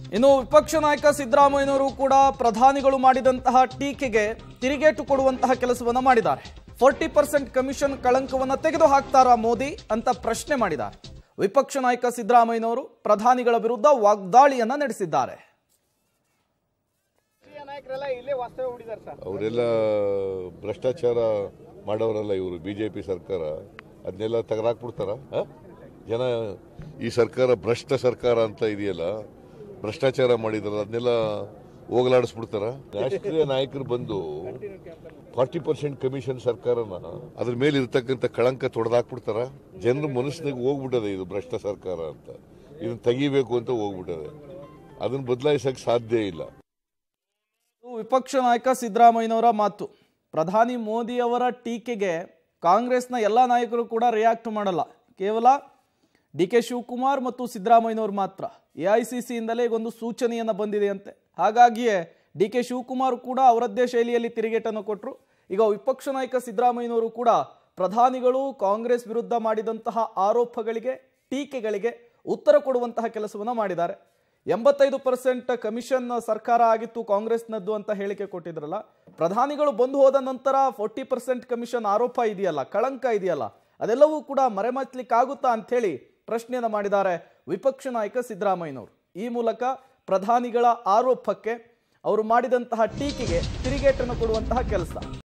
ಇನ್ನು ವಿಪಕ್ಷ ನಾಯಕ ಸಿದ್ದರಾಮಯ್ಯನವರು ಕೂಡ ಪ್ರಧಾನಿಗಳು ಮಾಡಿದಂತಹ ಟೀಕೆಗೆ ತಿರುಗೇಟು ಕೊಡುವಂತಹ ಕೆಲಸವನ್ನ ಮಾಡಿದ್ದಾರೆ ಫೋರ್ಟಿ ಪರ್ಸೆಂಟ್ ಕಮಿಷನ್ ಕಳಂಕವನ್ನ ತೆಗೆದು ಹಾಕ್ತಾರಾ ಮೋದಿ ಅಂತ ಪ್ರಶ್ನೆ ಮಾಡಿದ್ದಾರೆ ವಿಪಕ್ಷ ನಾಯಕ ಸಿದ್ದರಾಮಯ್ಯನವರು ಪ್ರಧಾನಿಗಳ ವಿರುದ್ಧ ವಾಗ್ದಾಳಿಯನ್ನ ನಡೆಸಿದ್ದಾರೆ ರಾಷ್ಟ್ರೀಯ ನಾಯಕರೆಲ್ಲ ಇಲ್ಲೇ ವಾಸ್ತವ್ಯ ಹೂಡಿದ್ದಾರೆ ಸರ್ ಅವರೆಲ್ಲ ಭ್ರಷ್ಟಾಚಾರ ಮಾಡೋರಲ್ಲ ಇವರು ಬಿ ಜೆ ಪಿ ಸರ್ಕಾರ ಅದನ್ನೆಲ್ಲ ತೆಗೆದಾಕ್ಬಿಡ್ತಾರ ಆ? ಜನ ಈ ಸರ್ಕಾರ ಭ್ರಷ್ಟ ಸರ್ಕಾರ ಅಂತ ಇದೆಯಲ್ಲ ಭ್ರಷ್ಟಾಚಾರ ಮಾಡಿದಾರ ಅದನ್ನೆಲ್ಲ ಹೋಗಲಾಡಿಸ್ಬಿಡ್ತಾರ ರಾಷ್ಟ್ರೀಯ ನಾಯಕರು ಬಂದು ಫಾರ್ಟಿ ಪರ್ಸೆಂಟ್ ಕಮಿಷನ್ ಸರ್ಕಾರನ ಅದ್ರ ಮೇಲೆ ಇರ್ತಕ್ಕಂಥ ಕಳಂಕ ತೊಡೆದಾಕ್ಬಿಡ್ತಾರ ಜನರ ಮನಸ್ಸಿನಾಗ ಹೋಗ್ಬಿಟ್ಟದೆ ಇದು ಭ್ರಷ್ಟ ಸರ್ಕಾರ ಅಂತ ಇದನ್ನ ತೆಗಿಬೇಕು ಅಂತ ಹೋಗ್ಬಿಟ್ಟದೆ ಅದನ್ನ ಬದಲಾಯಿಸಕ್ ಸಾಧ್ಯ ಇಲ್ಲ ಇದು ವಿಪಕ್ಷ ನಾಯಕ ಸಿದ್ದರಾಮಯ್ಯನವರ ಮಾತು ಪ್ರಧಾನಿ ಮೋದಿ ಅವರ ಟೀಕೆಗೆ ಕಾಂಗ್ರೆಸ್ನ ಎಲ್ಲ ನಾಯಕರು ಕೂಡ ರಿಯಾಕ್ಟ್ ಮಾಡಲ್ಲ ಕೇವಲ ಡಿ ಕೆ ಶಿವಕುಮಾರ್ ಮತ್ತು ಸಿದ್ದರಾಮಯ್ಯನವರು ಮಾತ್ರ ಎ ಐ ಸಿ ಸಿಯಿಂದಲೇ ಈಗೊಂದು ಸೂಚನೆಯನ್ನು ಬಂದಿದೆಯಂತೆ ಹಾಗಾಗಿಯೇ ಡಿ ಕೆ ಶಿವಕುಮಾರ್ ಕೂಡ ಅವರದ್ದೇ ಶೈಲಿಯಲ್ಲಿ ತಿರುಗೇಟನ್ನು ಕೊಟ್ಟರು ಈಗ ವಿಪಕ್ಷ ನಾಯಕ ಸಿದ್ದರಾಮಯ್ಯನವರು ಕೂಡ ಪ್ರಧಾನಿಗಳು ಕಾಂಗ್ರೆಸ್ ವಿರುದ್ಧ ಮಾಡಿದಂತಹ ಆರೋಪಗಳಿಗೆ ಟೀಕೆಗಳಿಗೆ ಉತ್ತರ ಕೊಡುವಂತಹ ಕೆಲಸವನ್ನು ಮಾಡಿದ್ದಾರೆ ಎಂಬತ್ತೈದು ಪರ್ಸೆಂಟ್ ಕಮಿಷನ್ ಸರ್ಕಾರ ಆಗಿತ್ತು ಕಾಂಗ್ರೆಸ್ನದ್ದು ಅಂತ ಹೇಳಿಕೆ ಕೊಟ್ಟಿದ್ರಲ್ಲ ಪ್ರಧಾನಿಗಳು ಬಂದು ಹೋದ ನಂತರ ಫೋರ್ಟಿ ಪರ್ಸೆಂಟ್ ಕಮಿಷನ್ ಆರೋಪ ಇದೆಯಲ್ಲ ಕಳಂಕ ಇದೆಯಲ್ಲ ಅದೆಲ್ಲವೂ ಕೂಡ ಮರೆಮಾಚಲಿಕ್ಕಾಗುತ್ತಾ ಅಂಥೇಳಿ ಪ್ರಶ್ನೆಯನ್ನು ಮಾಡಿದ್ದಾರೆ ವಿಪಕ್ಷ ನಾಯಕ ಸಿದ್ದರಾಮಯ್ಯನವರು ಈ ಮೂಲಕ ಪ್ರಧಾನಿಗಳ ಆರೋಪಕ್ಕೆ ಅವರು ಮಾಡಿದಂತಹ ಟೀಕೆಗೆ ತಿರುಗೇಟನ್ನು ಕೊಡುವಂತಹ ಕೆಲಸ